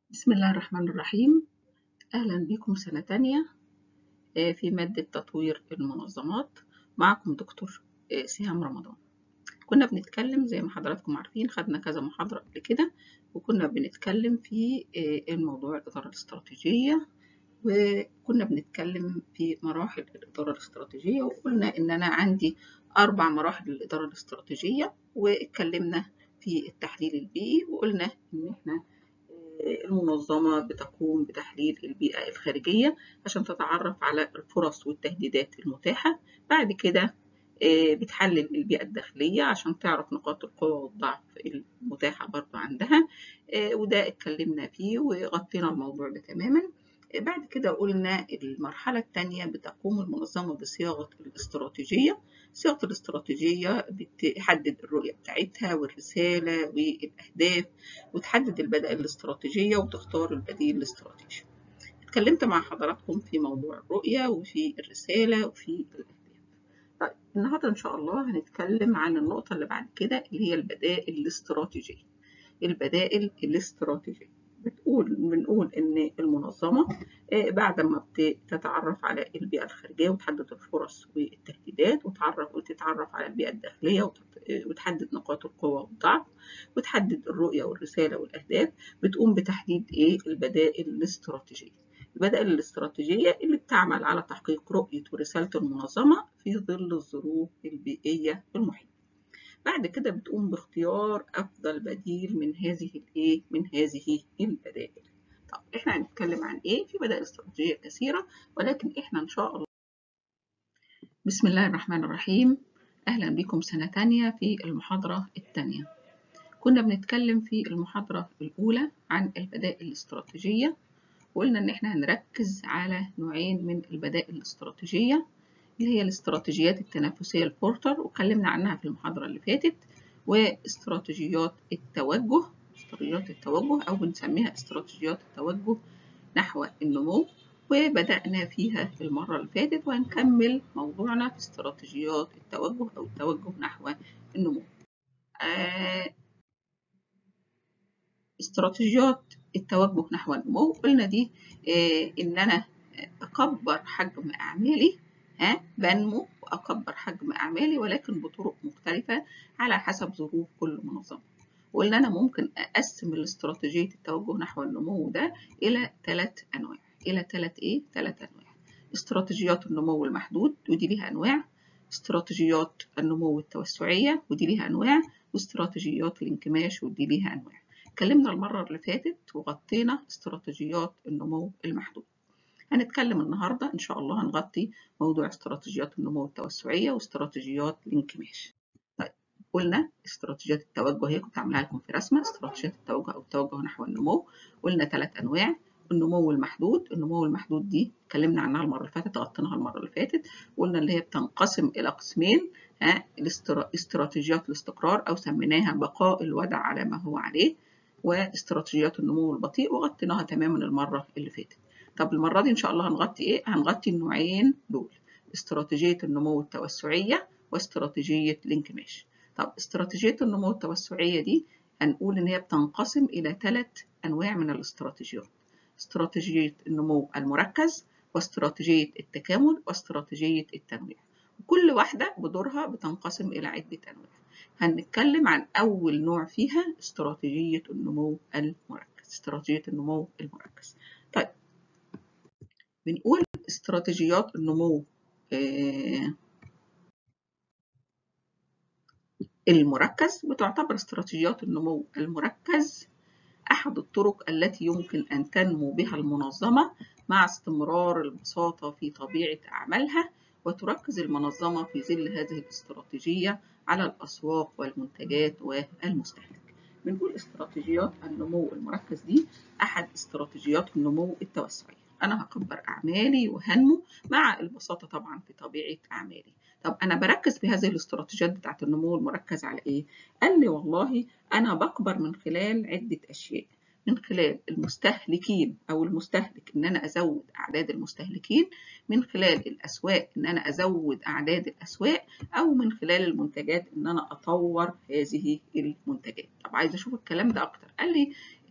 بسم الله الرحمن الرحيم أهلا بكم سنة تانية في مادة تطوير المنظمات معكم دكتور سهام رمضان كنا بنتكلم زي ما حضراتكم عارفين خدنا كذا محاضرة قبل كده وكنا بنتكلم في الموضوع الإدارة الاستراتيجية وكنا بنتكلم في مراحل الإدارة الاستراتيجية وقلنا إن أنا عندي أربع مراحل للإدارة الاستراتيجية واتكلمنا في التحليل البيئي وقلنا إن إحنا المنظمة بتقوم بتحليل البيئة الخارجية عشان تتعرف على الفرص والتهديدات المتاحة بعد كده بتحلل البيئة الداخلية عشان تعرف نقاط القوة والضعف المتاحة برضو عندها وده اتكلمنا فيه وغطينا الموضوع ده تماما بعد كده قلنا المرحلة الثانية بتقوم المنظمة بصياغة الاستراتيجية صياغة الاستراتيجية بتحدد الرؤية بتاعتها والرسالة والأهداف وتحدد البدائل الاستراتيجية وتختار البديل الاستراتيجي اتكلمت مع حضراتكم في موضوع الرؤية وفي الرسالة وفي الأهداف طيب النهاردة إن شاء الله هنتكلم عن النقطة اللي بعد كده اللي هي البدائل الاستراتيجية البدائل الاستراتيجية بتقول بنقول ان المنظمه بعد ما بتتعرف على البيئه الخارجيه وتحدد الفرص والتهديدات وتعرف وتتعرف على البيئه الداخليه وتحدد نقاط القوه والضعف وتحدد الرؤيه والرساله والاهداف بتقوم بتحديد ايه البدائل الاستراتيجيه البدائل الاستراتيجيه اللي بتعمل على تحقيق رؤيه ورساله المنظمه في ظل الظروف البيئيه المحيطه بعد كده بتقوم باختيار افضل بديل من هذه الايه من هذه البدائل طب احنا هنتكلم عن ايه في بدائل استراتيجيه كثيره ولكن احنا ان شاء الله بسم الله الرحمن الرحيم اهلا بكم سنه تانية في المحاضره الثانيه كنا بنتكلم في المحاضره الاولى عن البدائل الاستراتيجيه وقلنا ان احنا هنركز على نوعين من البدائل الاستراتيجيه اللي هي الاستراتيجيات التنافسية البورتر واتكلمنا عنها في المحاضرة اللي فاتت واستراتيجيات التوجه استراتيجيات التوجه أو بنسميها استراتيجيات التوجه نحو النمو وبدأنا فيها المرة اللي فاتت وهنكمل موضوعنا في استراتيجيات التوجه أو التوجه نحو النمو آه استراتيجيات التوجه نحو النمو قلنا دي آه إن أنا أكبر حجم أعمالي ها بنمو وأكبر حجم أعمالي ولكن بطرق مختلفة على حسب ظروف كل منظمة وقلنا أنا ممكن أقسم الاستراتيجية التوجه نحو النمو ده إلى ثلاث أنواع إلى ثلاث إيه؟ ثلاث أنواع استراتيجيات النمو المحدود ودي ليها أنواع استراتيجيات النمو التوسعية ودي ليها أنواع واستراتيجيات الانكماش ودي ليها أنواع اتكلمنا المرة اللي فاتت وغطينا استراتيجيات النمو المحدود هنتكلم النهاردة إن شاء الله هنغطي موضوع استراتيجيات النمو التوسعية واستراتيجيات الانكماش طيب قلنا استراتيجيات التوجه هي كنت عاملاها لكم في رسمة استراتيجيات التوجه أو التوجه نحو النمو قلنا ثلاث أنواع النمو المحدود النمو المحدود دي اتكلمنا عنها المرة اللي فاتت غطيناها المرة اللي فاتت قلنا اللي هي بتنقسم إلى قسمين ها استراتيجيات الاستقرار أو سميناها بقاء الوضع على ما هو عليه واستراتيجيات النمو البطيء وغطيناها تماما المرة اللي فاتت طب المرة دي إن شاء الله هنغطي إيه؟ هنغطي النوعين دول استراتيجية النمو التوسعية واستراتيجية الانكماش طب استراتيجية النمو التوسعية دي هنقول إن هي بتنقسم إلى ثلاث أنواع من الاستراتيجيات استراتيجية النمو المركز واستراتيجية التكامل واستراتيجية التنويع وكل واحدة بدورها بتنقسم إلى عدة أنواع هنتكلم عن أول نوع فيها استراتيجية النمو المركز استراتيجية النمو المركز طيب بنقول استراتيجيات النمو المركز بتعتبر استراتيجيات النمو المركز أحد الطرق التي يمكن أن تنمو بها المنظمة مع استمرار البساطة في طبيعة أعمالها وتركز المنظمة في ظل هذه الاستراتيجية على الأسواق والمنتجات والمستهلك بنقول استراتيجيات النمو المركز دي أحد استراتيجيات النمو التوسعية انا هكبر اعمالي وهنمو مع البساطه طبعا في طبيعه اعمالي طب انا بركز في هذه الاستراتيجيات بتاعه النمو المركز على ايه قال لي والله انا بكبر من خلال عده اشياء من خلال المستهلكين او المستهلك ان انا ازود اعداد المستهلكين من خلال الاسواق ان انا ازود اعداد الاسواق او من خلال المنتجات ان انا اطور هذه المنتجات طب عايزه اشوف الكلام ده اكتر قال لي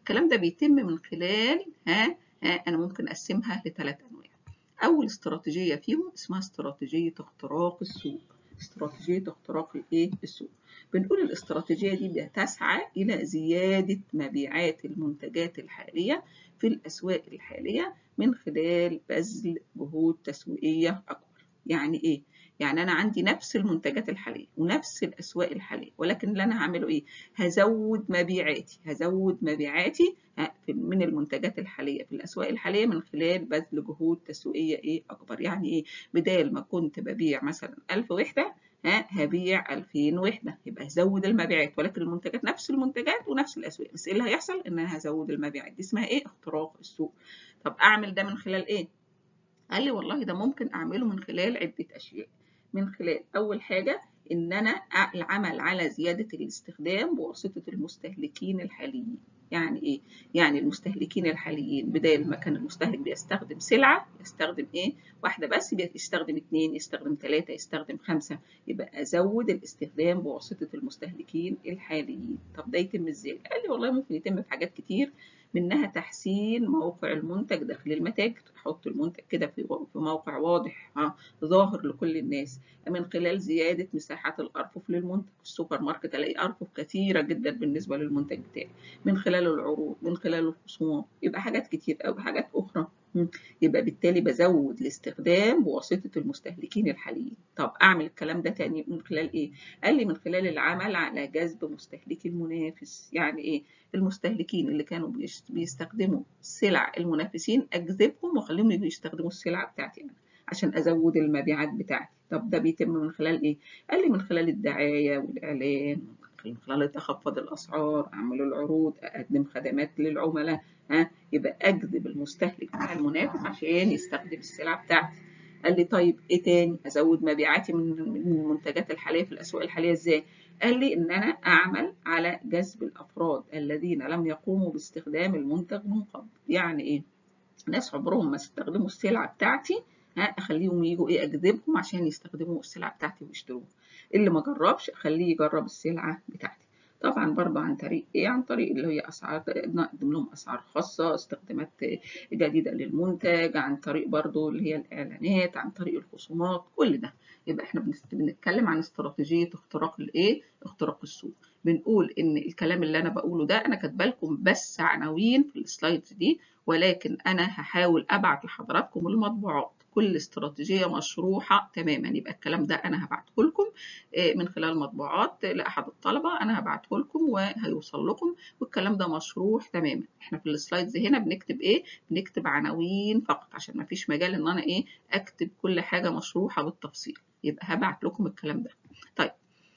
الكلام ده بيتم من خلال ها, ها انا ممكن اقسمها لثلاث انواع اول استراتيجيه فيهم اسمها استراتيجيه اختراق السوق استراتيجيه اختراق الايه السوق بنقول الاستراتيجيه دي بتسعى الى زياده مبيعات المنتجات الحاليه في الاسواق الحاليه من خلال بذل جهود تسويقيه اكبر يعني ايه يعني انا عندي نفس المنتجات الحاليه ونفس الاسواق الحاليه ولكن اللي انا هعمله ايه هزود مبيعاتي هزود مبيعاتي من المنتجات الحاليه في الاسواق الحاليه من خلال بذل جهود تسويقيه ايه اكبر يعني ايه بدال ما كنت ببيع مثلا 1000 وحده ها هبيع 2000 وحده يبقى هزود المبيعات ولكن المنتجات نفس المنتجات ونفس الاسواق بس ايه اللي هيحصل ان انا هزود المبيعات دي اسمها ايه اختراق السوق طب اعمل ده من خلال ايه قال لي والله ده ممكن اعمله من خلال عده اشياء من خلال اول حاجه ان انا العمل على زياده الاستخدام بواسطه المستهلكين الحاليين يعني ايه يعني المستهلكين الحاليين بدل ما كان المستهلك بيستخدم سلعه يستخدم ايه واحده بس يستخدم اثنين يستخدم ثلاثه يستخدم خمسه يبقى ازود الاستخدام بواسطه المستهلكين الحاليين طب ده يتم ازاي قال لي والله ممكن يتم بحاجات كتير منها تحسين موقع المنتج داخل المتاجر تحط المنتج كده في موقع واضح ها ظاهر لكل الناس من خلال زيادة مساحات الأرفف للمنتج في السوبر ماركت ألاقي أرفف كثيرة جدا بالنسبة للمنتج بتاعي من خلال العروض من خلال الخصومات يبقى حاجات كتير أو حاجات أخرى يبقى بالتالي بزود الاستخدام بواسطة المستهلكين الحاليين طب أعمل الكلام ده تاني من خلال إيه؟ قال لي من خلال العمل على جذب مستهلكي المنافس يعني إيه؟ المستهلكين اللي كانوا بيستخدموا سلع المنافسين أجذبهم وأخليهم يجوا يستخدموا السلعة بتاعتي أنا عشان أزود المبيعات بتاعتي طب ده بيتم من خلال إيه؟ قال لي من خلال الدعاية والإعلان من خلال تخفض الأسعار أعمل العروض أقدم خدمات للعملاء ها يبقى أجذب المستهلك بتاع المنافس عشان يستخدم السلعة بتاعتي قال لي طيب ايه تاني ازود مبيعاتي من المنتجات الحاليه في الاسواق الحاليه ازاي قال لي ان انا اعمل على جذب الافراد الذين لم يقوموا باستخدام المنتج من قبل يعني ايه ناس عمرهم ما استخدموا السلعه بتاعتي ها اخليهم يجوا ايه اجذبهم عشان يستخدموا السلعه بتاعتي ويشتروها اللي ما جربش اخليه يجرب السلعه بتاعتي طبعا برضه عن طريق ايه عن طريق اللي هي اسعار نقدم لهم اسعار خاصه استخدامات جديده للمنتج عن طريق برضه اللي هي الاعلانات عن طريق الخصومات كل ده يبقى احنا بنتكلم عن استراتيجيه اختراق الايه اختراق السوق بنقول ان الكلام اللي انا بقوله ده انا كاتبه لكم بس عناوين في السلايدز دي ولكن انا هحاول ابعت لحضراتكم المطبوعات كل استراتيجيه مشروحه تماما يبقى الكلام ده انا هبعته لكم من خلال مطبوعات لاحد الطلبه انا هبعته لكم وهيوصل لكم والكلام ده مشروح تماما احنا في السلايدز هنا بنكتب ايه بنكتب عناوين فقط عشان ما فيش مجال ان انا ايه اكتب كل حاجه مشروحه بالتفصيل يبقى هبعت لكم الكلام ده طيب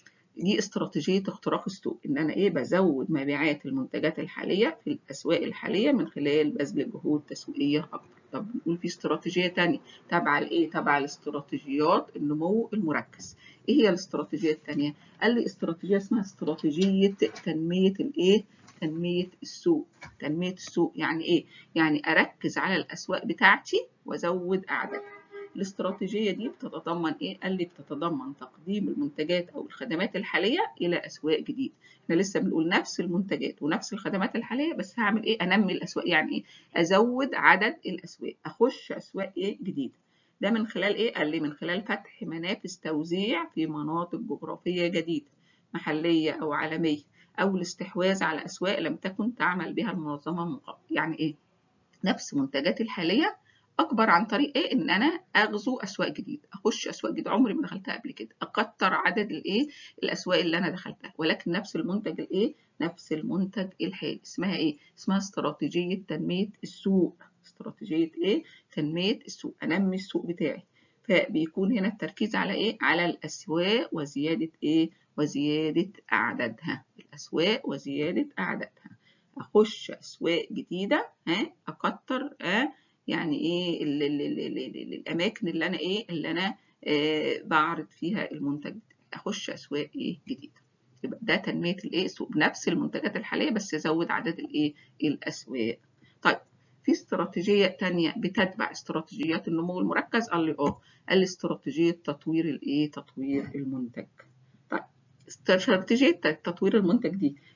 دي استراتيجية اختراق السوق إن أنا إيه بزود مبيعات المنتجات الحالية في الأسواق الحالية من خلال بذل جهود تسويقية أكبر. طب بنقول في استراتيجية تانية تابعة لإيه؟ تابعة لاستراتيجيات النمو المركز. إيه هي الاستراتيجية التانية؟ قال لي استراتيجية اسمها استراتيجية تنمية الإيه؟ تنمية السوق. تنمية السوق يعني إيه؟ يعني أركز على الأسواق بتاعتي وأزود أعدادها. الاستراتيجية دي بتتضمن إيه؟ قال لي بتتضمن تقديم المنتجات أو الخدمات الحالية إلى أسواق جديدة. إحنا لسه بنقول نفس المنتجات ونفس الخدمات الحالية بس هعمل إيه؟ أنمي الأسواق يعني إيه؟ أزود عدد الأسواق، أخش أسواق إيه؟ جديدة. ده من خلال إيه؟ قال لي من خلال فتح منافذ توزيع في مناطق جغرافية جديدة، محلية أو عالمية، أو الاستحواذ على أسواق لم تكن تعمل بها المنظمة من قبل. يعني إيه؟ نفس منتجاتي الحالية اكبر عن طريق ايه ان انا اغزو اسواق جديده اخش اسواق جديده عمري ما دخلتها قبل كده اكتر عدد الايه الاسواق اللي انا دخلتها ولكن نفس المنتج الايه نفس المنتج الحالي اسمها ايه اسمها استراتيجيه تنميه السوق استراتيجيه ايه تنميه السوق انمي السوق بتاعي فبيكون هنا التركيز على ايه على الاسواق وزياده ايه وزياده اعدادها الاسواق وزياده اعدادها اخش اسواق جديده ها اكتر ها يعني ايه ال ال ال ال ال الاماكن اللي انا ايه اللي انا آه بعرض فيها المنتج اخش اسواق ايه جديده يبقى ده تنميه الايه السوق بنفس المنتجات الحاليه بس ازود عدد الايه الاسواق طيب في استراتيجيه تانية بتتبع استراتيجيات النمو المركز قال لي اه قال لي استراتيجيه تطوير الايه تطوير المنتج طيب استراتيجيه تطوير المنتج دي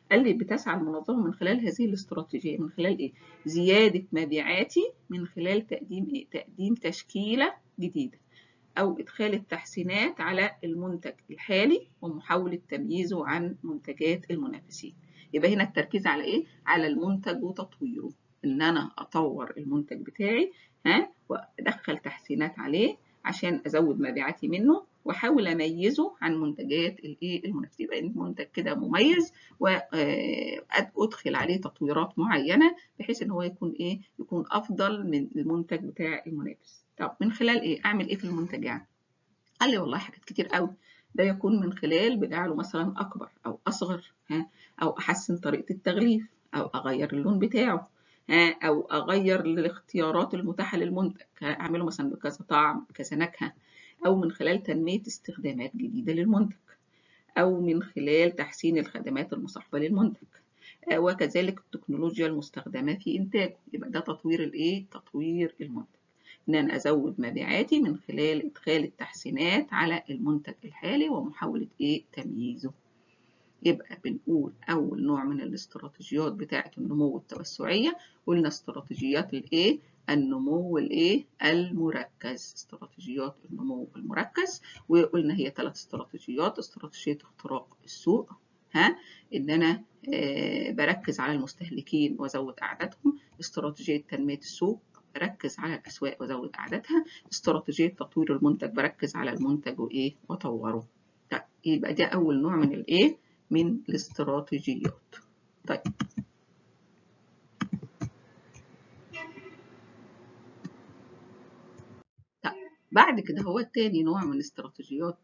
قال لي بتسعى المنظمة من خلال هذه الاستراتيجية من خلال إيه؟ زيادة مبيعاتي من خلال تقديم إيه؟ تقديم تشكيلة جديدة أو إدخال التحسينات على المنتج الحالي ومحاولة تمييزه عن منتجات المنافسين يبقى هنا التركيز على إيه؟ على المنتج وتطويره إن أنا أطور المنتج بتاعي ها وأدخل تحسينات عليه عشان أزود مبيعاتي منه واحاول اميزه عن منتجات الايه المنافسين يبقى المنتج كده مميز وادخل عليه تطويرات معينه بحيث ان هو يكون ايه يكون افضل من المنتج بتاع المنافس طب من خلال ايه اعمل ايه في المنتج يعني قال لي والله حاجات كتير قوي ده يكون من خلال بجعله مثلا اكبر او اصغر ها او احسن طريقه التغليف او اغير اللون بتاعه ها او اغير الاختيارات المتاحه للمنتج اعمله مثلا بكذا طعم بكذا نكهه أو من خلال تنمية استخدامات جديدة للمنتج أو من خلال تحسين الخدمات المصاحبة للمنتج وكذلك التكنولوجيا المستخدمة في إنتاجه يبقى ده تطوير الإيه؟ تطوير المنتج إن أنا أزود مبيعاتي من خلال إدخال التحسينات على المنتج الحالي ومحاولة إيه؟ تمييزه يبقى بنقول أول نوع من الاستراتيجيات بتاعة النمو التوسعية قلنا استراتيجيات الإيه؟ النمو الايه المركز استراتيجيات النمو المركز وقلنا هي ثلاث استراتيجيات استراتيجيه اختراق السوق ها ان انا آه بركز على المستهلكين وازود اعدادهم استراتيجيه تنميه السوق بركز على الاسواق وازود اعدادها استراتيجيه تطوير المنتج بركز على المنتج وايه واطوره طيب يبقى ده اول نوع من الايه من الاستراتيجيات طيب بعد كده هو التاني نوع من استراتيجيات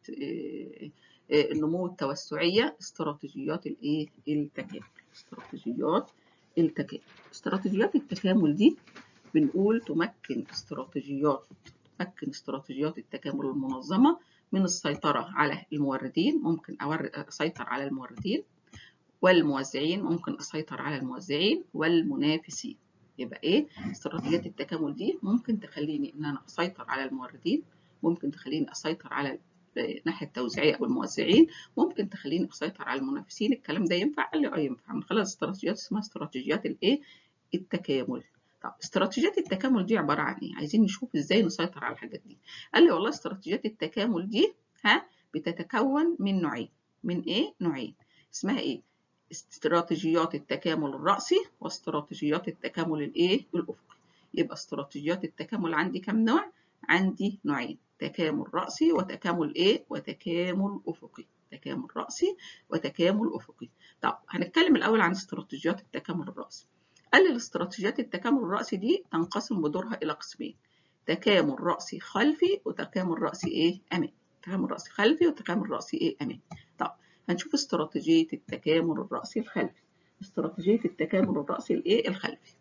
النمو التوسعية استراتيجيات الايه التكامل استراتيجيات التكامل استراتيجيات التكامل دي بنقول تمكن استراتيجيات تمكن استراتيجيات التكامل المنظمة من السيطرة على الموردين ممكن أسيطر على الموردين والموزعين ممكن أسيطر على الموزعين والمنافسين يبقى ايه استراتيجيات التكامل دي ممكن تخليني ان انا اسيطر على الموردين ممكن تخليني اسيطر على الناحيه التوزيعيه او الموزعين ممكن تخليني اسيطر على المنافسين الكلام ده ينفع قال لي اه ينفع من خلال استراتيجيات اسمها استراتيجيات الايه التكامل طب استراتيجيات التكامل دي عباره عن ايه عايزين نشوف ازاي نسيطر على الحاجات دي قال لي والله استراتيجيات التكامل دي ها بتتكون من نوعين من ايه نوعين اسمها ايه استراتيجيات التكامل الرأسي واستراتيجيات التكامل الايه الأفقي يبقى استراتيجيات التكامل عندي كم نوع عندي نوعين تكامل رأسي وتكامل ايه وتكامل أفقي تكامل رأسي وتكامل أفقي طب هنتكلم الأول عن استراتيجيات التكامل الرأسي قال لي الاستراتيجيات التكامل الرأسي دي تنقسم بدورها إلى قسمين تكامل رأسي خلفي وتكامل رأسي ايه أمامي تكامل رأسي خلفي وتكامل رأسي ايه أمامي طب هنشوف استراتيجية التكامل الرأسي الخلفي استراتيجية التكامل الرأسي الايه الخلفي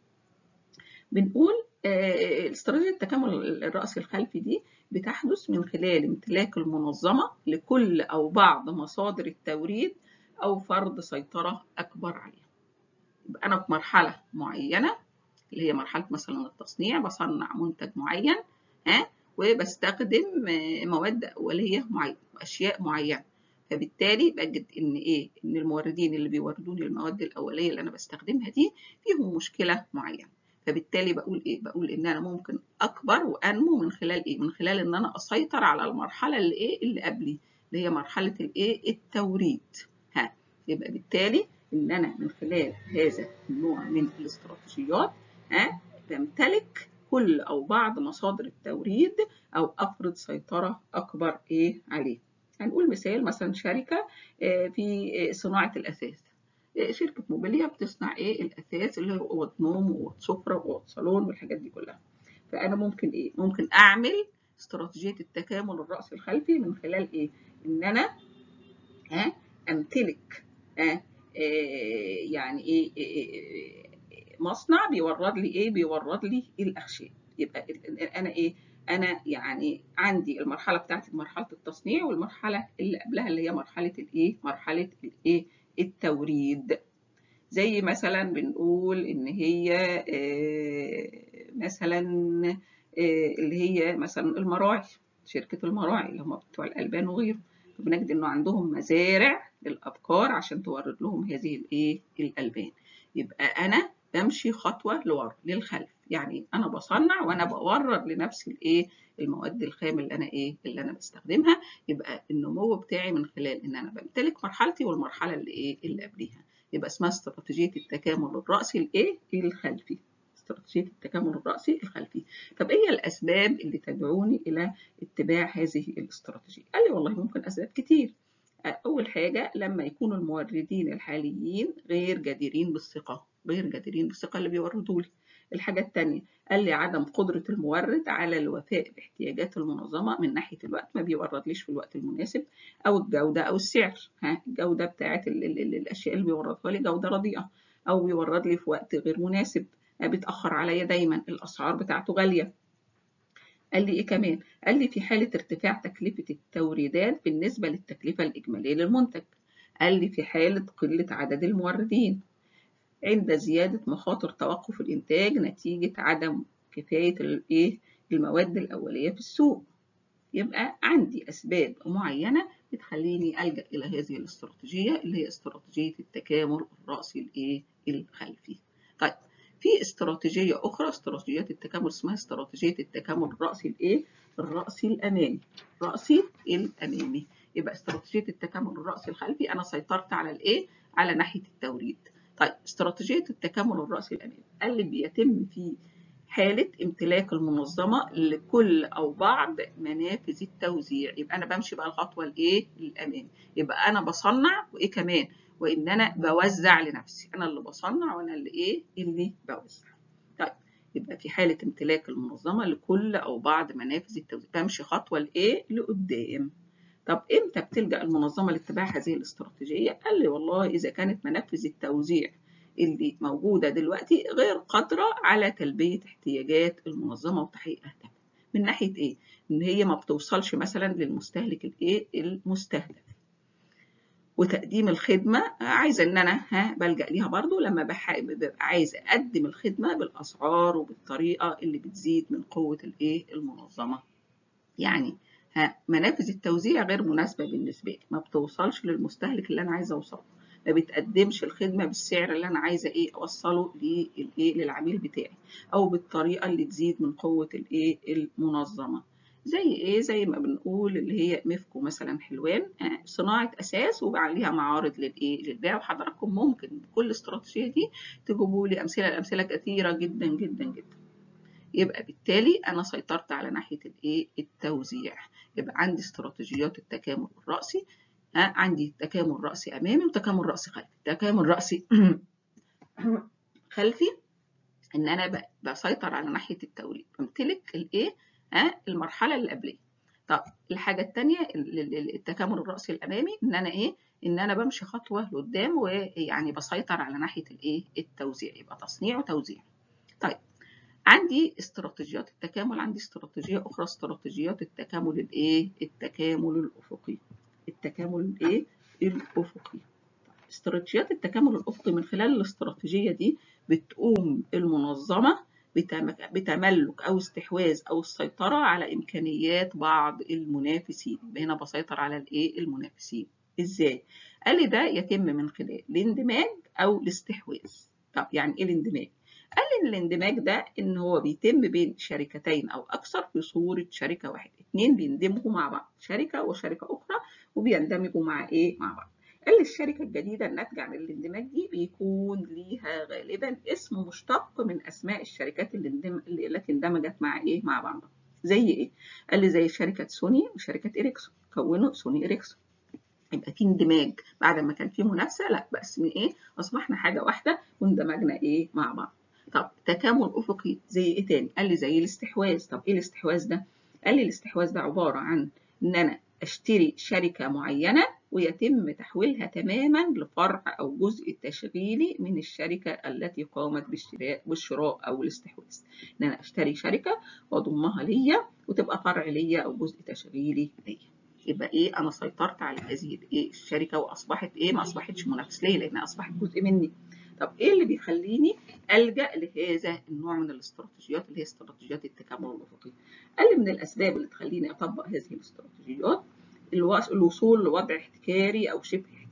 بنقول آه استراتيجية التكامل الرأسي الخلفي دي بتحدث من خلال امتلاك المنظمة لكل أو بعض مصادر التوريد أو فرض سيطرة أكبر عليها يبقى أنا في مرحلة معينة اللي هي مرحلة مثلا التصنيع بصنع منتج معين ها وبستخدم مواد أولية معينة وأشياء معينة فبالتالي بجد ان ايه ان الموردين اللي بيوردوني المواد الاوليه اللي انا بستخدمها دي فيهم مشكله معينه فبالتالي بقول ايه بقول ان انا ممكن اكبر وانمو من خلال ايه من خلال ان انا اسيطر على المرحله اللي ايه اللي قبلي اللي هي مرحله الايه التوريد ها يبقى بالتالي ان انا من خلال هذا النوع من الاستراتيجيات ها بمتلك كل او بعض مصادر التوريد او افرض سيطره اكبر ايه عليه هنقول مثال مثلا شركة في صناعة الأثاث شركة موبيليا بتصنع إيه الأثاث اللي هو أوض نوم وأوض سفرة وأوض صالون والحاجات دي كلها فأنا ممكن إيه ممكن أعمل استراتيجية التكامل الرأسي الخلفي من خلال إيه إن أنا ها أمتلك ها يعني إيه, إيه مصنع بيورد لي إيه بيورد لي الأخشاب يبقى أنا إيه انا يعني عندي المرحله بتاعتي مرحله التصنيع والمرحله اللي قبلها اللي هي مرحله الايه مرحله الايه التوريد زي مثلا بنقول ان هي مثلا اللي هي مثلا المراعي شركه المراعي اللي هم بتوع الالبان وغيره بنجد انه عندهم مزارع الابقار عشان تورد لهم هذه الايه الالبان يبقى انا بمشي خطوه لورا للخلف يعني انا بصنع وانا بورد لنفسي الايه المواد الخام اللي انا ايه اللي انا بستخدمها يبقى النمو بتاعي من خلال ان انا بمتلك مرحلتي والمرحله اللي ايه اللي قبليها يبقى اسمها استراتيجيه التكامل الراسي الايه الخلفي استراتيجيه التكامل الراسي الخلفي طب ايه الاسباب اللي تدعوني الى اتباع هذه الاستراتيجيه قال لي والله ممكن اسباب كتير اول حاجه لما يكون الموردين الحاليين غير جديرين بالثقه غير جديرين بالثقه اللي بيوردوا لي الحاجه الثانيه قال لي عدم قدره المورد على الوفاء باحتياجات المنظمه من ناحيه الوقت ما بيوردليش في الوقت المناسب او الجوده او السعر ها الجوده بتاعت ال ال ال الاشياء اللي بيوردها لي جوده رديئه او بيورد لي في وقت غير مناسب بيتاخر عليا دايما الاسعار بتاعته غاليه قال لي ايه كمان قال لي في حاله ارتفاع تكلفه التوريدات بالنسبه للتكلفه الاجماليه للمنتج قال لي في حاله قله عدد الموردين عند زياده مخاطر توقف الانتاج نتيجه عدم كفايه الايه المواد الاوليه في السوق يبقى عندي اسباب معينه بتخليني الجا الى هذه الاستراتيجيه اللي هي استراتيجيه التكامل الراسي الايه الخلفي طيب في استراتيجيه اخرى استراتيجيات التكامل اسمها استراتيجيه التكامل الراسي الايه الراسي الامامي الراسي الامامي يبقى استراتيجيه التكامل الراسي الخلفي انا سيطرت على الايه على ناحيه التوريد طيب استراتيجيه التكامل الراسي الامامي قال لي بيتم في حالة امتلاك المنظمة لكل أو بعض منافذ التوزيع يبقى أنا بمشي بقى الخطوة الإيه الأمام يبقى أنا بصنع وإيه كمان وإن أنا بوزع لنفسي أنا اللي بصنع وأنا اللي إيه اللي بوزع طيب يبقى في حالة امتلاك المنظمة لكل أو بعض منافذ التوزيع بمشي خطوة لإيه لقدام طب إمتى بتلجأ المنظمة لاتباع هذه الاستراتيجية؟ قال لي والله إذا كانت منافذ التوزيع اللي موجودة دلوقتي غير قادرة على تلبية احتياجات المنظمة وتحقيق أهدافها من ناحية إيه؟ إن هي ما بتوصلش مثلا للمستهلك الإيه؟ المستهدف وتقديم الخدمة عايزة إن أنا ها بلجأ ليها برضو لما ببقى عايزة أقدم الخدمة بالأسعار وبالطريقة اللي بتزيد من قوة الإيه؟ المنظمة يعني ها منافذ التوزيع غير مناسبة بالنسبة لي ما بتوصلش للمستهلك اللي أنا عايزة أوصله ما بتقدمش الخدمه بالسعر اللي انا عايزه ايه اوصله للايه للعميل بتاعي او بالطريقه اللي تزيد من قوه الايه المنظمه زي ايه زي ما بنقول اللي هي مفكو مثلا حلوان صناعه اساس وعليها معارض للايه للبيع وحضراتكم ممكن بكل استراتيجيه دي تجيبوا لي امثله الامثله كثيره جدا جدا جدا يبقى بالتالي انا سيطرت على ناحيه الايه التوزيع يبقى عندي استراتيجيات التكامل الراسي ها عندي تكامل رأسي أمامي وتكامل رأسي خلفي تكامل رأسي خلفي إن أنا بسيطر على ناحية التوريد بمتلك الإيه ها المرحلة اللي قبليه طب الحاجة التانية التكامل الرأسي الأمامي إن أنا إيه إن أنا بمشي خطوة لقدام ويعني بسيطر على ناحية الإيه التوزيع يبقى تصنيع وتوزيع طيب عندي استراتيجيات التكامل عندي استراتيجية أخرى استراتيجيات التكامل الإيه التكامل الأفقي التكامل الايه الافقي استراتيجيات التكامل الافقي من خلال الاستراتيجيه دي بتقوم المنظمه بتملك او استحواذ او السيطره على امكانيات بعض المنافسين هنا بسيطر على الايه المنافسين ازاي قال لي ده يتم من خلال الاندماج او الاستحواذ طب يعني ايه الاندماج قال لي ان الاندماج ده ان هو بيتم بين شركتين او اكثر في صوره شركه واحده اتنين بيندمجوا مع بعض شركه وشركه اخرى وبيندمجوا مع ايه مع بعض قال لي الشركه الجديده الناتجه عن الاندماج دي بيكون ليها غالبا اسم مشتق من اسماء الشركات اللي اندم... التي اندمجت مع ايه مع بعض زي ايه قال لي زي شركه سوني وشركه اريكسون كونوا سوني اريكسون يبقى في اندماج بعد ما كان في منافسه لا بس من ايه اصبحنا حاجه واحده واندمجنا ايه مع بعض طب تكامل افقي زي ايه تاني قال لي زي الاستحواذ طب ايه الاستحواذ ده قال لي الاستحواذ ده عباره عن ان انا اشتري شركه معينه ويتم تحويلها تماما لفرع او جزء تشغيلي من الشركه التي قامت بالشراء بالشراء او الاستحواذ ان انا اشتري شركه واضمها ليا وتبقى فرع ليا او جزء تشغيلي ليا يبقى ايه انا سيطرت على هذه الايه الشركه واصبحت ايه ما اصبحتش منافس ليه لانها اصبحت جزء مني طب ايه اللي بيخليني الجا لهذا النوع من الاستراتيجيات اللي هي استراتيجيات التكامل الافقي قال لي من الاسباب اللي تخليني اطبق هذه الاستراتيجيات الوصول لوضع احتكاري او شبه احتكاري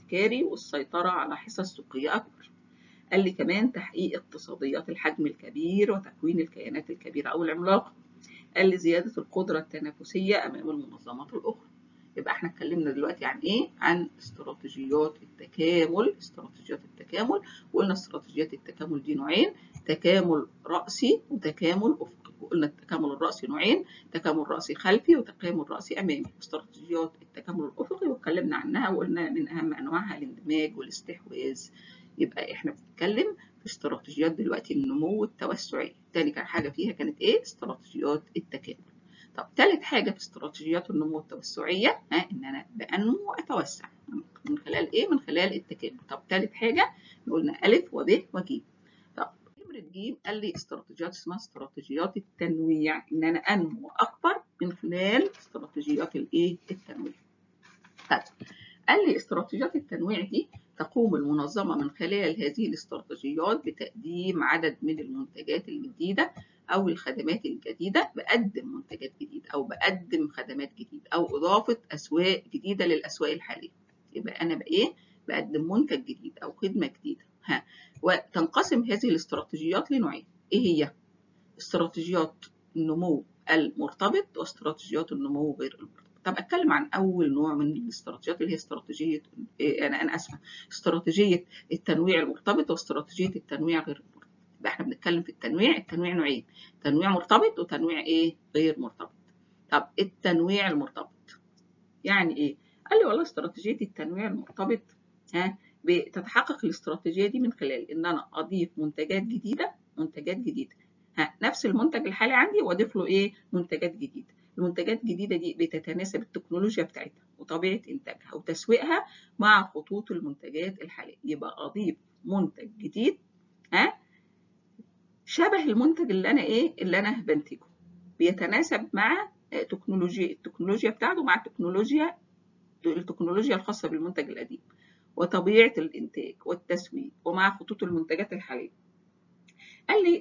الابتكاري والسيطرة على حصص سوقية أكبر قال لي كمان تحقيق اقتصاديات الحجم الكبير وتكوين الكيانات الكبيرة أو العملاقة قال لي زيادة القدرة التنافسية أمام المنظمات الأخرى يبقى احنا اتكلمنا دلوقتي عن ايه؟ عن استراتيجيات التكامل، استراتيجيات التكامل، وقلنا استراتيجيات التكامل دي نوعين، تكامل رأسي وتكامل أفقي، وقلنا التكامل الرأسي نوعين، تكامل رأسي خلفي وتكامل رأسي أمامي، استراتيجيات التكامل الأفقي واتكلمنا عنها وقلنا من أهم أنواعها الاندماج والاستحواذ. يبقى احنا بنتكلم في استراتيجيات دلوقتي النمو التوسعي، تاني كان حاجة فيها كانت ايه؟ استراتيجيات التكامل. طب ثالث حاجة في استراتيجيات النمو التوسعية ها إن أنا بأنمو وأتوسع من خلال إيه؟ من خلال التكامل. طب ثالث حاجة قلنا ألف وب وج. طب نمرة ج قال لي استراتيجيات اسمها استراتيجيات التنويع إن أنا أنمو أكبر من خلال استراتيجيات الإيه؟ التنويع. طيب قال لي استراتيجيات التنويع دي تقوم المنظمة من خلال هذه الاستراتيجيات بتقديم عدد من المنتجات الجديدة أو الخدمات الجديدة بقدم منتجات جديدة أو بقدم خدمات جديدة أو إضافة أسواق جديدة للأسواق الحالية يبقى أنا بإيه؟ بقدم منتج جديد أو خدمة جديدة ها وتنقسم هذه الاستراتيجيات لنوعين إيه هي؟ استراتيجيات النمو المرتبط واستراتيجيات النمو غير المرتبط طب اتكلم عن اول نوع من الاستراتيجيات اللي هي استراتيجيه انا انا اسفه استراتيجيه التنويع المرتبط واستراتيجيه التنويع غير المرتبط يبقى احنا بنتكلم في التنويع التنويع نوعين تنويع مرتبط وتنويع ايه غير مرتبط طب التنويع المرتبط يعني ايه قال لي والله استراتيجيه التنويع المرتبط ها بتتحقق الاستراتيجيه دي من خلال ان انا اضيف منتجات جديده منتجات جديده ها نفس المنتج الحالي عندي واضيف له ايه منتجات جديده المنتجات الجديده دي بتتناسب التكنولوجيا بتاعتها وطبيعه انتاجها وتسويقها مع خطوط المنتجات الحاليه يبقى اضيف منتج جديد ها شبه المنتج اللي انا ايه اللي انا بنتجه بيتناسب مع تكنولوجيا التكنولوجيا بتاعته مع التكنولوجيا التكنولوجيا الخاصه بالمنتج القديم وطبيعه الانتاج والتسويق ومع خطوط المنتجات الحاليه قال لي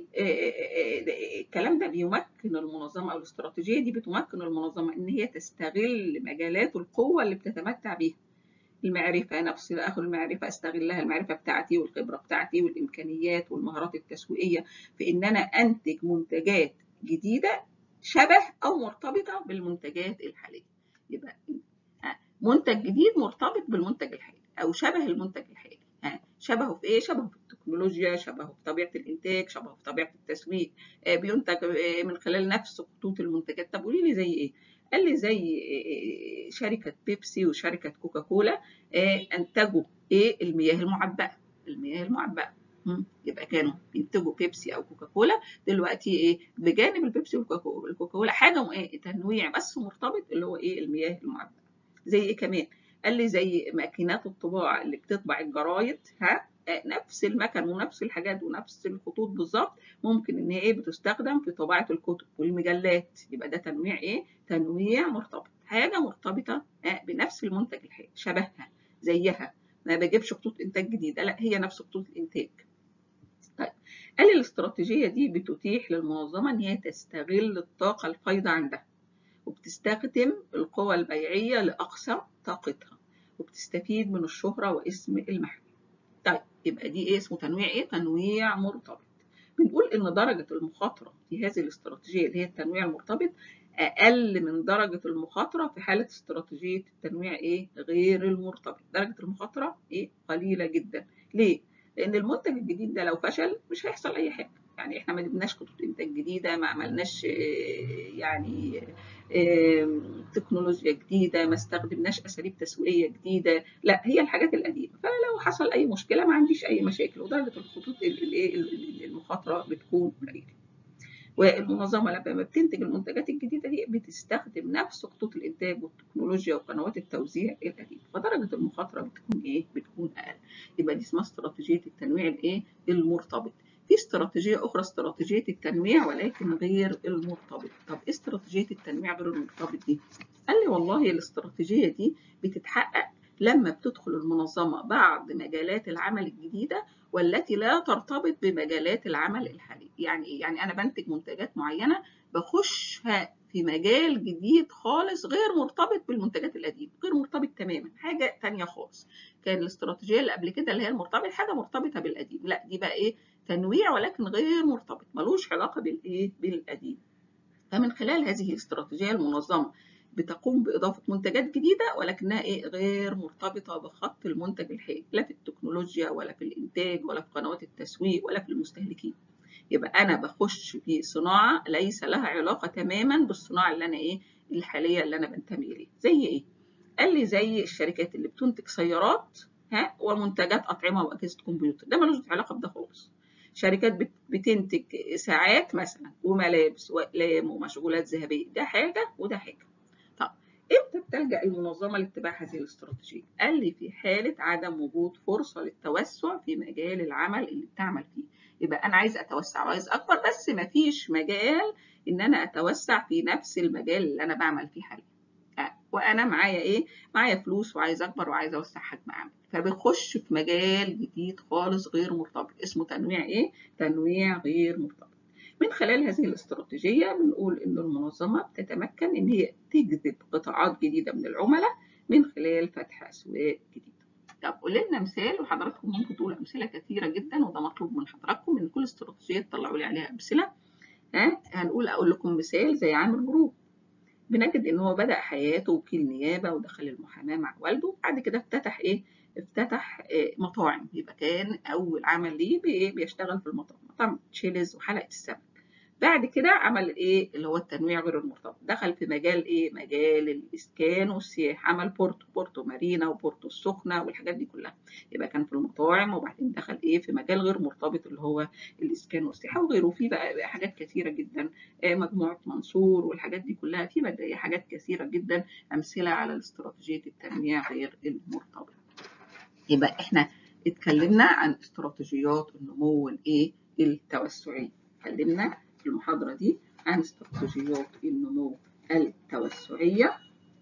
الكلام ده بيمكن المنظمه او الاستراتيجيه دي بتمكن المنظمه ان هي تستغل مجالات القوه اللي بتتمتع بيها المعرفه نفس اخد المعرفه استغلها المعرفه بتاعتي والخبره بتاعتي والامكانيات والمهارات التسويقيه في ان انا انتج منتجات جديده شبه او مرتبطه بالمنتجات الحاليه يبقى منتج جديد مرتبط بالمنتج الحالي او شبه المنتج الحالي شبهه في ايه شبهه في التكنولوجيا شبهه في طبيعه الانتاج شبهه في طبيعه التسويق بينتج من خلال نفس خطوط المنتجات طب قولي لي زي ايه قال لي زي شركه بيبسي وشركه كوكاكولا انتجوا ايه المياه المعبأه المياه المعبأه يبقى كانوا بينتجوا بيبسي او كوكاكولا دلوقتي ايه بجانب البيبسي والكوكاكولا حاجه ايه تنويع بس مرتبط اللي هو ايه المياه المعبأه زي ايه كمان قال لي زي ماكينات الطباعة اللي بتطبع الجرايد ها نفس المكن ونفس الحاجات ونفس الخطوط بالظبط ممكن ان هي ايه بتستخدم في طباعة الكتب والمجلات يبقى ده تنويع ايه تنويع مرتبط حاجة مرتبطة بنفس المنتج الحالي شبهها زيها ما بجيبش خطوط انتاج جديدة لا هي نفس خطوط الانتاج طيب قال لي الاستراتيجية دي بتتيح للمنظمة ان هي تستغل الطاقة الفايضة عندها وبتستخدم القوى البيعية لأقصى طاقتها وبتستفيد من الشهرة واسم المحل طيب يبقى دي ايه اسمه تنويع ايه تنويع مرتبط بنقول ان درجة المخاطرة في هذه الاستراتيجية اللي هي التنويع المرتبط اقل من درجة المخاطرة في حالة استراتيجية التنويع ايه غير المرتبط درجة المخاطرة ايه قليلة جدا ليه لان المنتج الجديد ده لو فشل مش هيحصل اي حاجة يعني احنا ما جبناش خطوط انتاج جديده ما عملناش يعني تكنولوجيا جديده ما استخدمناش اساليب تسويقيه جديده لا هي الحاجات القديمه فلو حصل اي مشكله ما عنديش اي مشاكل ودرجه الخطوط المخاطره بتكون قليله والمنظمه لما بتنتج المنتجات الجديده دي بتستخدم نفس خطوط الانتاج والتكنولوجيا وقنوات التوزيع القديمه فدرجه المخاطره بتكون ايه بتكون اقل يبقى دي اسمها استراتيجيه التنويع الايه المرتبط في استراتيجية أخرى استراتيجية التنويع ولكن غير المرتبط طب إيه استراتيجية التنويع غير المرتبط دي؟ قال لي والله الاستراتيجية دي بتتحقق لما بتدخل المنظمة بعض مجالات العمل الجديدة والتي لا ترتبط بمجالات العمل الحالية يعني إيه؟ يعني أنا بنتج منتجات معينة بخشها في مجال جديد خالص غير مرتبط بالمنتجات القديمه غير مرتبط تماما حاجه تانية خالص كان الاستراتيجيه اللي قبل كده اللي هي المرتبط حاجه مرتبطه بالقديم لا دي بقى ايه تنويع ولكن غير مرتبط ملوش علاقه بالايه بالقديم فمن خلال هذه الاستراتيجيه المنظمه بتقوم بإضافة منتجات جديدة ولكنها إيه غير مرتبطة بخط المنتج الحالي لا في التكنولوجيا ولا في الإنتاج ولا في قنوات التسويق ولا في المستهلكين يبقى أنا بخش في صناعة ليس لها علاقة تماما بالصناعة اللي أنا إيه الحالية اللي أنا بنتمي إليها زي إيه؟ قال لي زي الشركات اللي بتنتج سيارات ها ومنتجات أطعمة وأجهزة كمبيوتر ده ملوش علاقة بده خالص شركات بتنتج ساعات مثلا وملابس وأقلام ومشغولات ذهبية ده حاجة وده حاجة طب امتى بتلجأ المنظمة لاتباع هذه الاستراتيجية؟ قال لي في حالة عدم وجود فرصة للتوسع في مجال العمل اللي بتعمل فيه يبقى أنا عايز أتوسع وعايز أكبر بس مفيش مجال إن أنا أتوسع في نفس المجال اللي أنا بعمل فيه حاليا وأنا معايا إيه؟ معايا فلوس وعايز أكبر وعايز أوسع حجم عمل فبخش في مجال جديد خالص غير مرتبط اسمه تنويع إيه؟ تنويع غير مرتبط من خلال هذه الاستراتيجية بنقول إن المنظمة بتتمكن إن هي تجذب قطاعات جديدة من العملاء من خلال فتح أسواق جديدة. طب قول لنا مثال وحضراتكم ممكن تقولوا أمثلة كثيرة جدا وده مطلوب من حضراتكم إن كل استراتيجية تطلعوا لي عليها أمثلة. ها هنقول أقول لكم مثال زي عامر جروب. بنجد إن هو بدأ حياته وكيل نيابة ودخل المحاماة مع والده بعد كده افتتح إيه؟ افتتح مطاعم يبقى كان أول عمل ليه بيشتغل في المطاعم مطعم تشيلز وحلقة السمك. بعد كده عمل ايه اللي هو التنويع غير المرتبط دخل في مجال ايه مجال الاسكان والسياحه عمل بورتو بورتو مارينا وبورتو السخنه والحاجات دي كلها يبقى كان في المطاعم وبعدين دخل ايه في مجال غير مرتبط اللي هو الاسكان والسياحه وغيره في بقى حاجات كثيره جدا مجموعه منصور والحاجات دي كلها في بدايه حاجات كثيره جدا امثله على استراتيجيه التنويع غير المرتبط يبقى احنا اتكلمنا عن استراتيجيات النمو الايه التوسعي اتكلمنا في المحاضرة دي عن استراتيجيات النمو التوسعية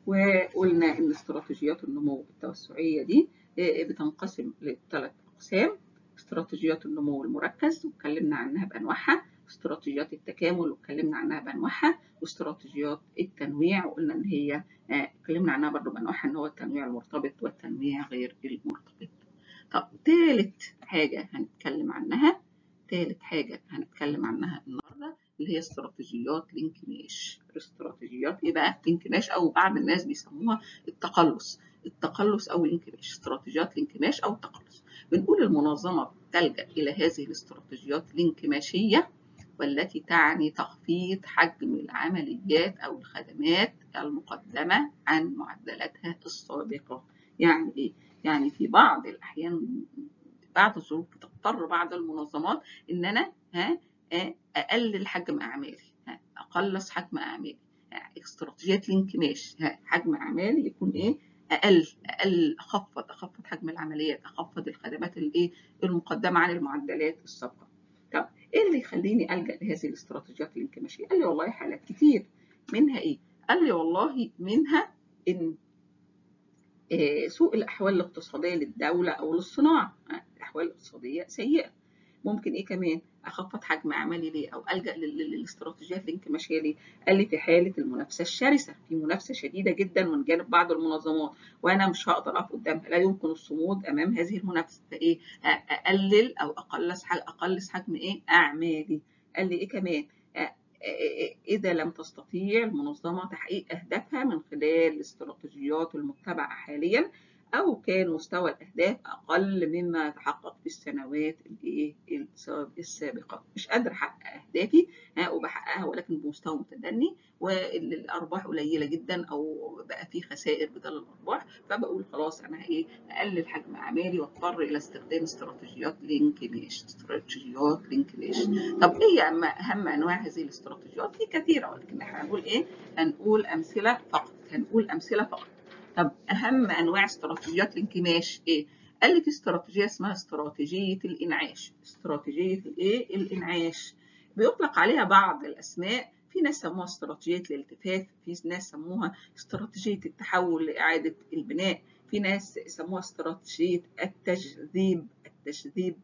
وقلنا إن استراتيجيات النمو التوسعية دي بتنقسم لثلاث أقسام استراتيجيات النمو المركز واتكلمنا عنها بأنواعها استراتيجيات التكامل واتكلمنا عنها بأنواعها واستراتيجيات التنويع وقلنا إن هي اتكلمنا عنها برضه بأنواعها إن هو التنويع المرتبط والتنويع غير المرتبط. طب تالت حاجة هنتكلم عنها تالت حاجة هنتكلم عنها النهاردة اللي هي استراتيجيات الانكماش استراتيجيات ايه بقى الانكماش او بعض الناس بيسموها التقلص التقلص او الانكماش استراتيجيات الانكماش او التقلص بنقول المنظمة بتلجأ إلى هذه الاستراتيجيات الانكماشية والتي تعني تخفيض حجم العمليات أو الخدمات المقدمة عن معدلاتها السابقة يعني إيه؟ يعني في بعض الأحيان بعض الظروف بتضطر بعض المنظمات ان انا ها اقلل حجم اعمالي اقلص حجم اعمالي استراتيجيات الانكماش حجم اعمالي يكون ايه اقل اقل اخفض اخفض حجم العمليات اخفض الخدمات الايه المقدمه عن المعدلات السابقه طب ايه اللي يخليني الجا لهذه الاستراتيجيات الانكماشيه قال لي والله حالات كتير منها ايه قال لي والله منها ان سوء الأحوال الاقتصادية للدولة أو للصناعة الأحوال الاقتصادية سيئة ممكن إيه كمان أخفض حجم عملي ليه أو ألجأ للاستراتيجيات الانكماشية ليه قال لي في حالة المنافسة الشرسة في منافسة شديدة جدا من جانب بعض المنظمات وأنا مش هقدر أقف قدامها لا يمكن الصمود أمام هذه المنافسة فإيه أقلل أو أقلص أقلص حجم إيه أعمالي قال لي إيه كمان إذا لم تستطيع المنظمة تحقيق أهدافها من خلال الاستراتيجيات المتبعة حاليا أو كان مستوى الأهداف أقل مما تحقق في السنوات السابقة مش قادر أحقق أهدافي وبحققها ولكن بمستوى متدني والأرباح قليلة جدا أو بقى في خسائر بدل الأرباح فبقول خلاص أنا إيه أقلل حجم أعمالي وأضطر إلى استخدام استراتيجيات لينكماش استراتيجيات لينكماش طب إيه أهم أنواع هذه الاستراتيجيات؟ في كثيرة ولكن إحنا هنقول إيه؟ هنقول أمثلة فقط هنقول أمثلة فقط طب أهم أنواع استراتيجيات الانكماش إيه؟ قال لي في استراتيجية اسمها استراتيجية الإنعاش استراتيجية الإيه؟ الإنعاش بيطلق عليها بعض الأسماء في ناس سموها استراتيجية الالتفاف في ناس سموها استراتيجية التحول لإعادة البناء في ناس سموها استراتيجية التجذيب التجذيب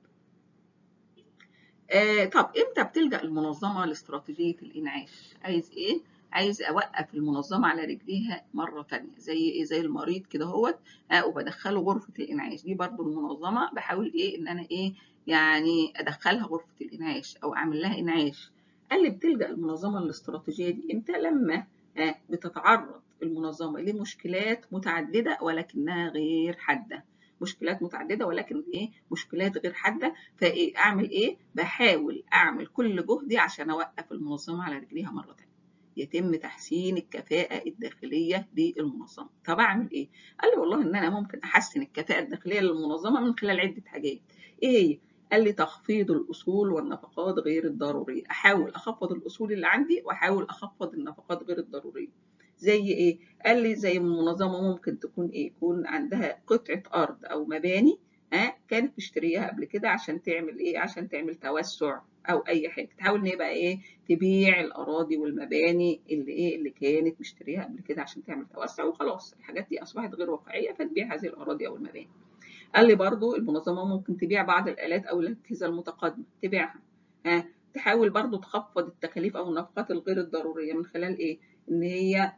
آه طب امتى بتلجأ المنظمة لاستراتيجية الإنعاش؟ عايز إيه؟ عايز اوقف المنظمه على رجليها مره تانية زي ايه زي المريض كده اهوت آه وبدخله غرفه الانعاش دي برضو المنظمه بحاول ايه ان انا ايه يعني ادخلها غرفه الانعاش او اعمل لها انعاش قال لي بتلجا المنظمه الاستراتيجيه دي امتى لما آه بتتعرض المنظمه لمشكلات متعدده ولكنها غير حاده مشكلات متعدده ولكن ايه مشكلات غير حاده فايه اعمل ايه بحاول اعمل كل جهدي عشان اوقف المنظمه على رجليها مره تانية يتم تحسين الكفاءة الداخلية للمنظمة طب أعمل إيه؟ قال لي والله إن أنا ممكن أحسن الكفاءة الداخلية للمنظمة من خلال عدة حاجات إيه هي؟ قال لي تخفيض الأصول والنفقات غير الضرورية أحاول أخفض الأصول اللي عندي وأحاول أخفض النفقات غير الضرورية زي إيه؟ قال لي زي المنظمة ممكن تكون إيه؟ يكون عندها قطعة أرض أو مباني ها كانت مشترياها قبل كده عشان تعمل إيه؟ عشان تعمل توسع او اي حاجه تحاول ان هي بقى ايه تبيع الاراضي والمباني اللي ايه اللي كانت مشتريها قبل كده عشان تعمل توسع وخلاص الحاجات دي اصبحت غير واقعيه فتبيع هذه الاراضي او المباني قال لي برضو المنظمه ممكن تبيع بعض الالات او الاجهزه المتقدمه تبيعها ها تحاول برضو تخفض التكاليف او النفقات الغير الضروريه من خلال ايه ان هي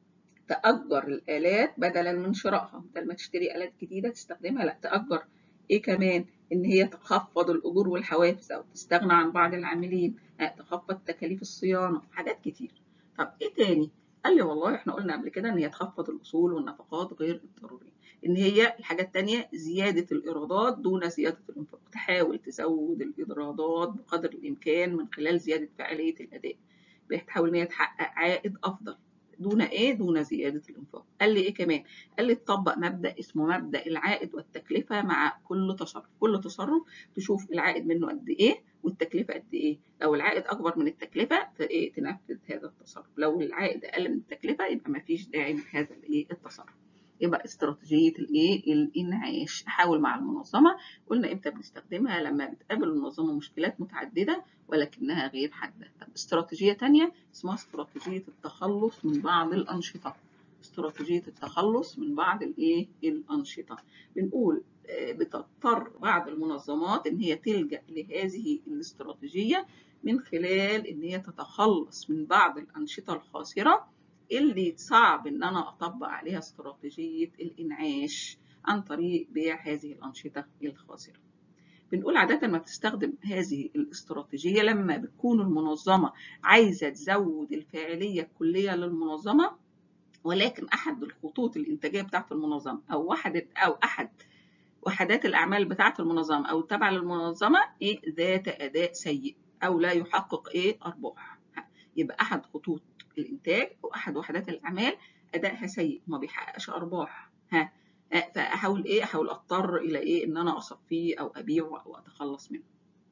تأجر الآلات بدلا من شرائها بدل ما تشتري آلات جديدة تستخدمها لا تأجر إيه كمان إن هي تخفض الأجور والحوافز أو تستغنى عن بعض العاملين تخفض تكاليف الصيانة حاجات كتير طب إيه تاني؟ قال لي والله إحنا قلنا قبل كده إن هي تخفض الأصول والنفقات غير الضرورية إن هي الحاجة التانية زيادة الإيرادات دون زيادة الإنفاق تحاول تزود الإيرادات بقدر الإمكان من خلال زيادة فعالية الأداء بتحاول إن هي تحقق عائد أفضل دون ايه دون زياده الانفاق قال لي ايه كمان قال لي تطبق مبدا اسمه مبدا العائد والتكلفه مع كل تصرف كل تصرف تشوف العائد منه قد ايه والتكلفه قد ايه لو العائد اكبر من التكلفه فايه تنفذ هذا التصرف لو العائد اقل من التكلفه يبقى ما فيش داعي لهذا الايه التصرف يبقى استراتيجيه الايه الانعاش احاول مع المنظمه قلنا امتى بنستخدمها لما بتقابل المنظمه مشكلات متعدده ولكنها غير حاده طب استراتيجيه تانية اسمها استراتيجيه التخلص من بعض الانشطه استراتيجيه التخلص من بعض الايه الانشطه بنقول بتضطر بعض المنظمات ان هي تلجا لهذه الاستراتيجيه من خلال ان هي تتخلص من بعض الانشطه الخاسره اللي صعب ان انا اطبق عليها استراتيجيه الانعاش عن طريق بيع هذه الانشطه الخاسره بنقول عادة ما بتستخدم هذه الاستراتيجية لما بتكون المنظمة عايزة تزود الفاعلية الكلية للمنظمة ولكن أحد الخطوط الإنتاجية بتاعة المنظمة أو وحدة أو أحد وحدات الأعمال بتاعة المنظمة أو التابعة للمنظمة إيه ذات أداء سيء أو لا يحقق إيه أرباح يبقى أحد خطوط الإنتاج أو أحد وحدات الأعمال أدائها سيء ما بيحققش أرباح ها فاحاول ايه احاول اضطر الى ايه ان انا اصفيه او ابيعه او اتخلص منه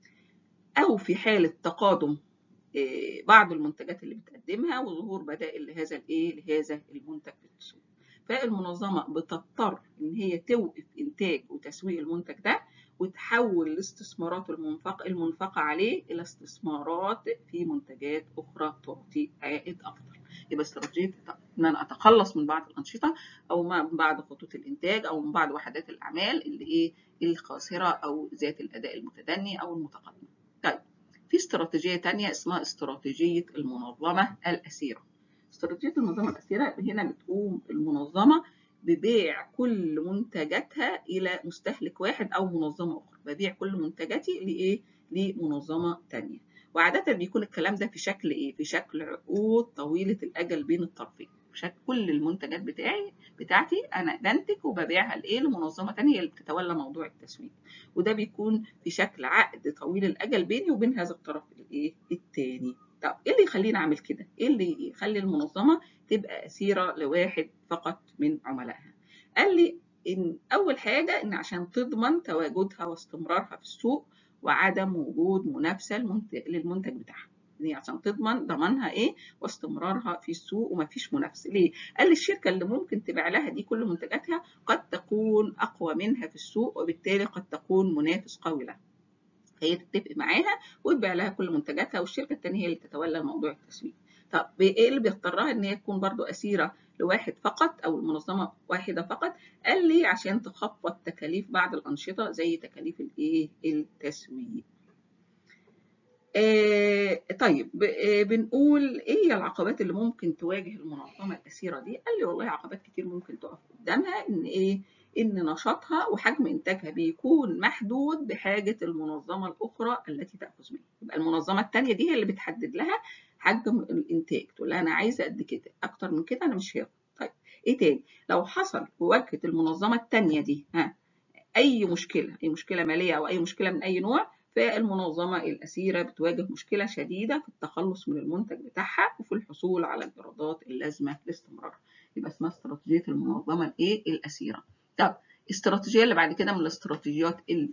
او في حاله تقادم إيه بعض المنتجات اللي بتقدمها وظهور بدائل لهذا الايه لهذا المنتج في السوق فالمنظمه بتضطر ان هي توقف انتاج وتسويق المنتج ده وتحول الاستثمارات المنفقه المنفقه عليه الى استثمارات في منتجات اخرى تعطي عائد افضل يبقى استراتيجيه ان انا اتخلص من بعض الانشطه او من بعض خطوط الانتاج او من بعض وحدات الاعمال اللي ايه الخاسره او ذات الاداء المتدني او المتقدم. طيب في استراتيجيه ثانيه اسمها استراتيجيه المنظمه الاسيره. استراتيجيه المنظمه الاسيره هنا بتقوم المنظمه ببيع كل منتجاتها الى مستهلك واحد او منظمه اخرى، ببيع كل منتجاتي لايه؟ لمنظمه ثانيه. وعادة بيكون الكلام ده في شكل ايه؟ في شكل عقود طويلة الأجل بين الطرفين، شكل كل المنتجات بتاعي بتاعتي أنا بنتج وببيعها لإيه؟ لمنظمة تانية اللي بتتولى موضوع التسويق، وده بيكون في شكل عقد طويل الأجل بيني وبين هذا الطرف الإيه؟ التاني. طب إيه اللي يخليني أعمل كده؟ إيه اللي يخلي المنظمة تبقى أسيرة لواحد فقط من عملائها؟ قال لي إن أول حاجة إن عشان تضمن تواجدها واستمرارها في السوق وعدم وجود منافسه للمنتج بتاعها دي عشان تضمن ضمانها ايه واستمرارها في السوق ومفيش منافسه ليه قال لي الشركه اللي ممكن تبيع لها دي كل منتجاتها قد تكون اقوى منها في السوق وبالتالي قد تكون منافس قوي لها هي تتفق معاها وتبيع لها كل منتجاتها والشركه الثانيه هي اللي تتولى موضوع التسويق طب ايه اللي بيضطرها ان هي تكون برضو اسيره لواحد فقط او المنظمه واحده فقط قال لي عشان تخفض تكاليف بعض الانشطه زي تكاليف الايه التسويق آه طيب آه بنقول ايه هي العقبات اللي ممكن تواجه المنظمه الاسيره دي قال لي والله عقبات كتير ممكن تقف قدامها ان ايه ان نشاطها وحجم انتاجها بيكون محدود بحاجه المنظمه الاخرى التي تاخذ منها يبقى المنظمه الثانيه دي هي اللي بتحدد لها حجم الانتاج تقول لها انا عايزه قد كده اكتر من كده انا مش هاخد طيب ايه تاني لو حصل وواجهت المنظمه الثانيه دي ها اي مشكله اي مشكله ماليه او اي مشكله من اي نوع فالمنظمة الأسيرة بتواجه مشكلة شديدة في التخلص من المنتج بتاعها وفي الحصول على الإيرادات اللازمة لاستمرارها يبقى اسمها استراتيجية المنظمة الإيه الأسيرة طب الاستراتيجية اللي بعد كده من الاستراتيجيات ال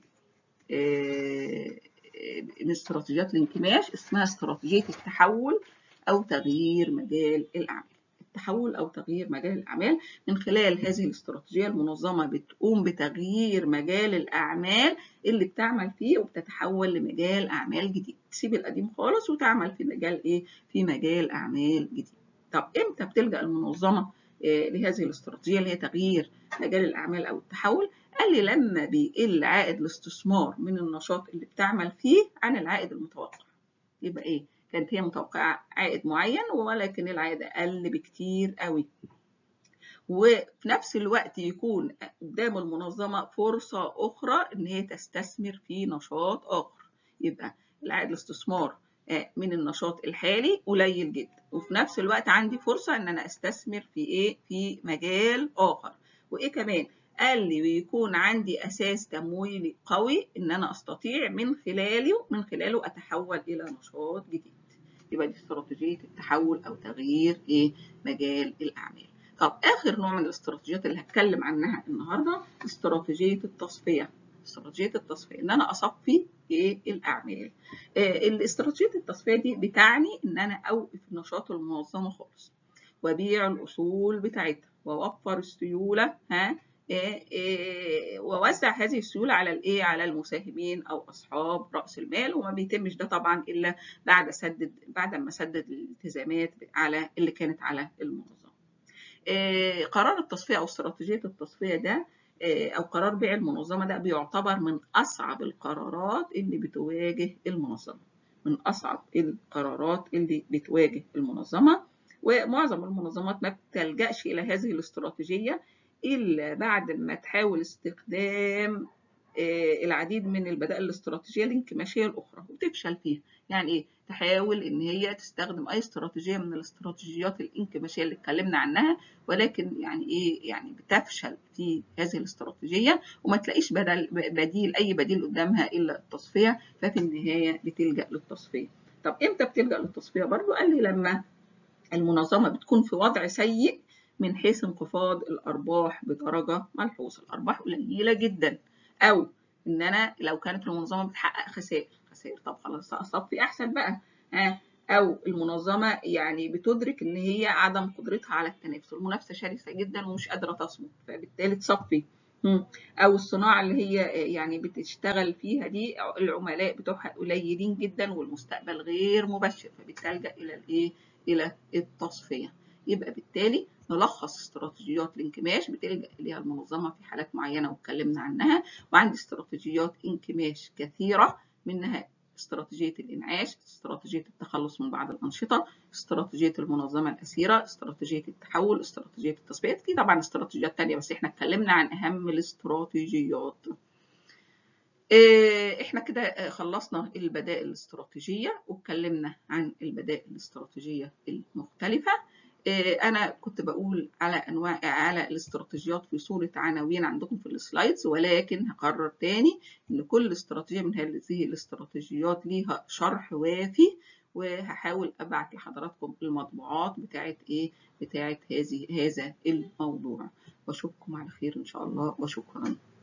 من استراتيجيات الانكماش اسمها استراتيجية التحول أو تغيير مجال الأعمال التحول أو تغيير مجال الأعمال من خلال هذه الاستراتيجية المنظمة بتقوم بتغيير مجال الأعمال اللي بتعمل فيه وبتتحول لمجال أعمال جديد تسيب القديم خالص وتعمل في مجال إيه؟ في مجال أعمال جديد طب إمتى بتلجأ المنظمة آه لهذه الاستراتيجية اللي هي تغيير مجال الأعمال أو التحول قال لي لما بيقل عائد الاستثمار من النشاط اللي بتعمل فيه عن العائد المتوقع يبقى إيه؟ كانت هي متوقعة عائد معين ولكن العائد أقل بكتير قوي وفي نفس الوقت يكون قدام المنظمة فرصة أخرى إن هي تستثمر في نشاط آخر يبقى العائد الاستثمار من النشاط الحالي قليل جدا وفي نفس الوقت عندي فرصة إن أنا أستثمر في إيه في مجال آخر وإيه كمان قال لي ويكون عندي أساس تمويلي قوي إن أنا أستطيع من خلاله من خلاله أتحول إلى نشاط جديد يبقى دي استراتيجية التحول أو تغيير إيه مجال الأعمال. طب آخر نوع من الاستراتيجيات اللي هتكلم عنها النهاردة استراتيجية التصفية. استراتيجية التصفية إن أنا أصفي إيه الأعمال. آه الاستراتيجية التصفية دي بتعني إن أنا أوقف نشاط المنظمة خالص وأبيع الأصول بتاعتها وأوفر السيولة ها ووزع هذه السيولة على الايه على المساهمين او اصحاب راس المال وما بيتمش ده طبعا الا بعد سدد بعد ما سدد الالتزامات على اللي كانت على المنظمه. قرار التصفيه او استراتيجيه التصفيه ده او قرار بيع المنظمه ده بيعتبر من اصعب القرارات اللي بتواجه المنظمه. من اصعب القرارات اللي بتواجه المنظمه ومعظم المنظمات ما بتلجاش الى هذه الاستراتيجيه إلا بعد ما تحاول استخدام العديد من البدائل الاستراتيجية الانكماشية الأخرى وتفشل فيها يعني إيه؟ تحاول إن هي تستخدم أي استراتيجية من الاستراتيجيات الانكماشية اللي اتكلمنا عنها ولكن يعني إيه يعني بتفشل في هذه الاستراتيجية وما تلاقيش بدل بديل أي بديل قدامها إلا التصفية ففي النهاية بتلجأ للتصفية طب إمتى بتلجأ للتصفية برضو قال لي لما المنظمة بتكون في وضع سيء من حيث انخفاض الأرباح بدرجة ملحوظة الأرباح قليلة جدا أو إن أنا لو كانت المنظمة بتحقق خسائر خسائر طب خلاص أصفي أحسن بقى ها أو المنظمة يعني بتدرك إن هي عدم قدرتها على التنافس المنافسة شرسة جدا ومش قادرة تصمد فبالتالي تصفي أو الصناعة اللي هي يعني بتشتغل فيها دي العملاء بتوعها قليلين جدا والمستقبل غير مبشر فبتلجأ إلى الإيه؟ إلى التصفية يبقى بالتالي نلخص استراتيجيات الانكماش بتلجأ إليها المنظمة في حالات معينة واتكلمنا عنها وعندي استراتيجيات انكماش كثيرة منها استراتيجية الإنعاش استراتيجية التخلص من بعض الأنشطة استراتيجية المنظمة الأسيرة استراتيجية التحول استراتيجية التصفية في طبعا استراتيجيات تانية بس احنا اتكلمنا عن أهم الاستراتيجيات احنا كده خلصنا البدائل الاستراتيجية واتكلمنا عن البدائل الاستراتيجية المختلفة انا كنت بقول على انواع على الاستراتيجيات في صوره عناوين عندكم في السلايدز ولكن هقرر تاني ان كل استراتيجيه من هذه الاستراتيجيات ليها شرح وافي وهحاول ابعت لحضراتكم المطبوعات بتاعت ايه بتاعت هذه هذا الموضوع واشوفكم على خير ان شاء الله وشكرا